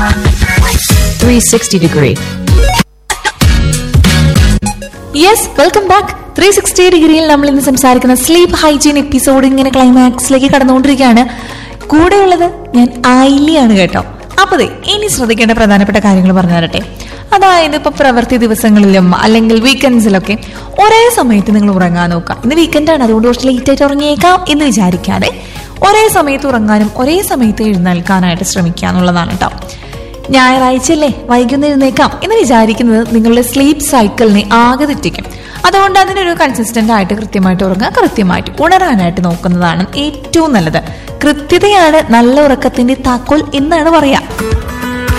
360 degree. Yes welcome back three sixty ഡിഗ്രിയിൽ നമ്മൾ ഇന്ന് സംസാരിക്കുന്ന സ്ലീപ്പ് ഹൈജീൻ എപ്പിസോഡ് ഇങ്ങനെ ക്ലൈമാക്സിലേക്ക് കടന്നുകൊണ്ടിരിക്കുകയാണ് കൂടെയുള്ളത് ഞാൻ ആയില്യാണ് കേട്ടോ അപ്പൊ ദേ ഇനി ശ്രദ്ധിക്കേണ്ട പ്രധാനപ്പെട്ട കാര്യങ്ങൾ പറഞ്ഞു തരട്ടെ അതായത് ഇപ്പൊ പ്രവൃത്തി ദിവസങ്ങളിലും അല്ലെങ്കിൽ വീക്കെൻഡ്സിലൊക്കെ ഒരേ സമയത്ത് നിങ്ങൾ ഉറങ്ങാൻ നോക്കുക ഇന്ന് വീക്കെൻഡാണ് അതുകൊണ്ട് കുറച്ച് ലേറ്റ് ആയിട്ട് ഉറങ്ങിയേക്കാം എന്ന് വിചാരിക്കാതെ ഒരേ സമയത്ത് ഉറങ്ങാനും ഒരേ സമയത്ത് എഴുന്നേൽക്കാനായിട്ട് ശ്രമിക്കുക എന്നുള്ളതാണ് കേട്ടോ ഞായറാഴ്ചയല്ലേ വൈകുന്നേരം എഴുന്നേക്കാം എന്ന് വിചാരിക്കുന്നത് നിങ്ങളുടെ സ്ലീപ്പ് സൈക്കിളിനെ ആകെ തെറ്റിക്കും അതുകൊണ്ട് അതിനൊരു കൺസിസ്റ്റന്റ് ആയിട്ട് കൃത്യമായിട്ട് ഉറങ്ങുക കൃത്യമായിട്ട് ഉണരാനായിട്ട് നോക്കുന്നതാണ് ഏറ്റവും നല്ലത് കൃത്യതയാണ് നല്ല ഉറക്കത്തിന്റെ താക്കോൽ എന്നാണ് പറയാ